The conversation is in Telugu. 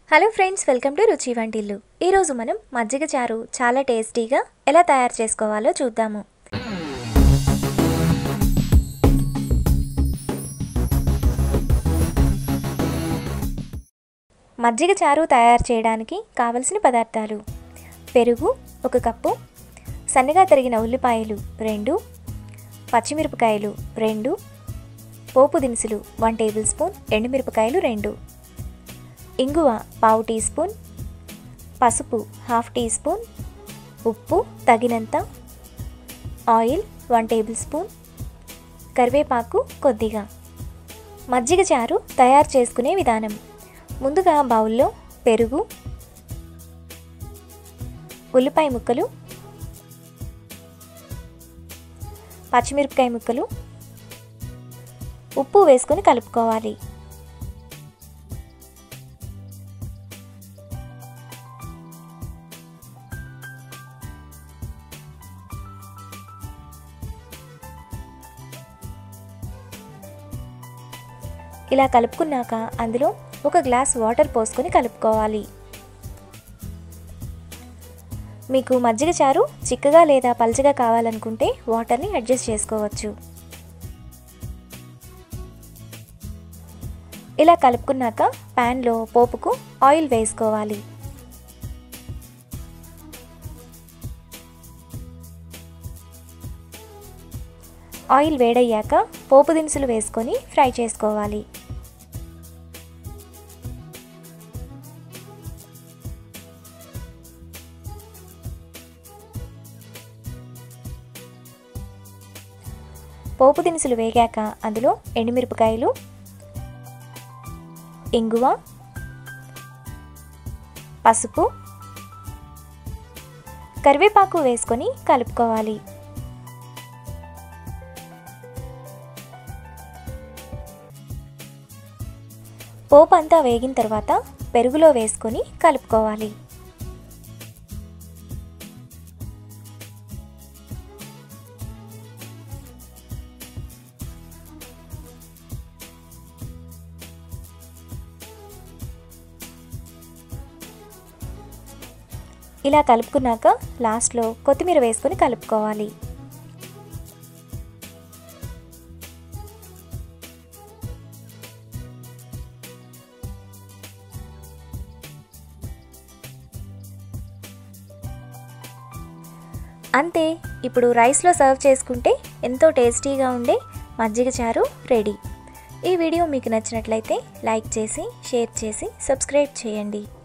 హలో ఫ్రెండ్స్ వెల్కమ్ టు రుచి వంటిల్లు ఈరోజు మనం మజ్జిగ చారు చాలా టేస్టీగా ఎలా తయారు చేసుకోవాలో చూద్దాము మజ్జిగ చారు తయారు చేయడానికి కావలసిన పదార్థాలు పెరుగు ఒక కప్పు సన్నగా తరిగిన ఉల్లిపాయలు రెండు పచ్చిమిరపకాయలు రెండు పోపు దినుసులు వన్ టేబుల్ స్పూన్ ఎండుమిరపకాయలు రెండు ఇంగువ పావు టీ స్పూన్ పసుపు హాఫ్ టీ స్పూన్ ఉప్పు తగినంత ఆయిల్ వన్ టేబుల్ స్పూన్ కరివేపాకు కొద్దిగా మజ్జిగ చారు తయారు చేసుకునే విధానం ముందుగా బౌల్లో పెరుగు ఉల్లిపాయ ముక్కలు పచ్చిమిరపకాయ ముక్కలు ఉప్పు వేసుకొని కలుపుకోవాలి ఇలా కలుపుకున్నాక అందులో ఒక గ్లాస్ వాటర్ పోసుకొని కలుపుకోవాలి మీకు మజ్జిగ చారు చిక్కగా లేదా పల్చగా కావాలనుకుంటే వాటర్ని అడ్జస్ట్ చేసుకోవచ్చు ఇలా కలుపుకున్నాక ప్యాన్లో పోపుకు ఆయిల్ వేసుకోవాలి ఆయిల్ వేడయ్యాక పోపు దినుసులు వేసుకొని ఫ్రై చేసుకోవాలి పోపు దినుసులు వేగాక అందులో ఎండుమిరపకాయలు ఇంగువ పసుపు కరివేపాకు వేసుకొని కలుపుకోవాలి పోపు అంతా వేగిన తర్వాత పెరుగులో వేసుకొని కలుపుకోవాలి ఇలా కలుపుకున్నాక లాస్ట్లో కొత్తిమీర వేసుకొని కలుపుకోవాలి అంతే ఇప్పుడు రైస్లో సర్వ్ చేసుకుంటే ఎంతో టేస్టీగా ఉండే మజ్జిగ చారు రెడీ ఈ వీడియో మీకు నచ్చినట్లయితే లైక్ చేసి షేర్ చేసి సబ్స్క్రైబ్ చేయండి